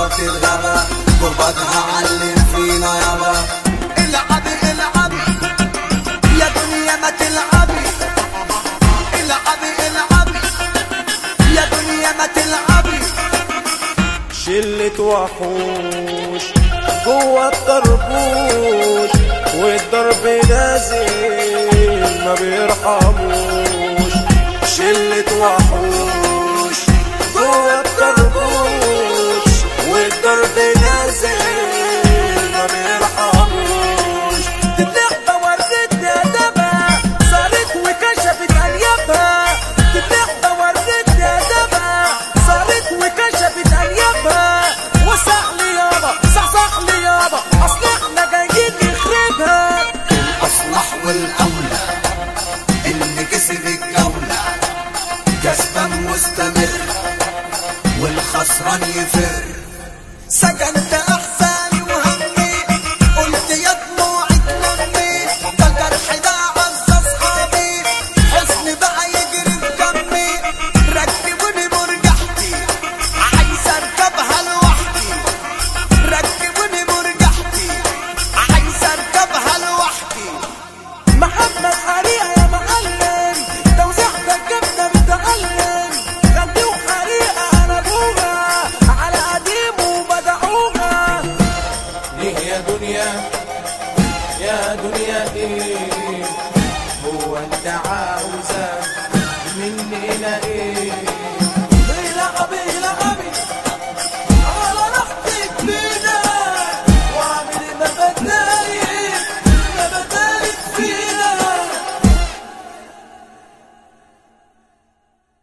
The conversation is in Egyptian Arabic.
وبتتغابى قربتها علم فينا يابا العبي العبي يا دنيا ما تلعبي العبي العبي يا دنيا ما تلعبي شلة وحوش جوه الطربوش والضرب نازل ما بيرحموش شلة وحوش جوه الطربوش والضرب نازل ما بيرحموش اللعبة ورتني أدبها صارت وكشفت أنيابها اللعبة ورتني أدبها صارت وكشفت أنيابها وسع لي يابا صحصح لي يابا أصل إحنا جايين نخربها الأصلح والأولى اللي كسب الجولة كسبان مستمر والخسران يفر سكنت أحزاني وهمي قلت يا دموعي تلمي ده الجرح ده عز أصحابي حزن بقى يجري في دمي ركبوني مرجحتي عايز أركبها لوحدي ركبوني مرجحتي عايز أركبها لوحدي محمد حريقة يا معلم توزيع ده الجبنة متعلم غني وحريقة أنا بوها على قديم وبدعوها ليه يا دنيا يا دنيا ايه هو انت عاوزة مننا ايه